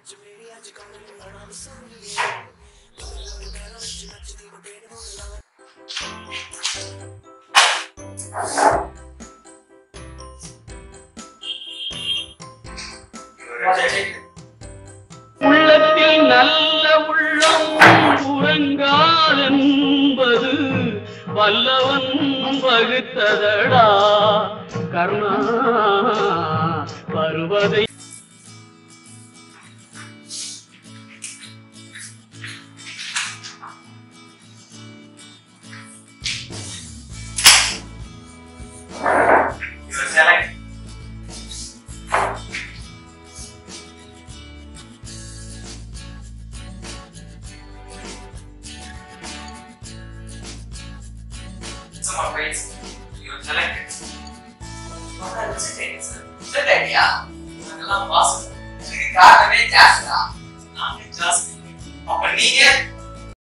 உள்ளத்தில் நல்ல உள்ளம் உறங்காதென்பது வல்லவன் வகுத்ததடா கர்ணா வருவதை Some of grades, you're selected. உனக்கு வச்சுட்டேன் சார். வச்சுட்டேன்யா? உனக்கெல்லாம் வாசம். இதுக்கு காரணமே ஜாஸ்தி தான். நானே ஜாஸ்தி. அப்ப நீங்க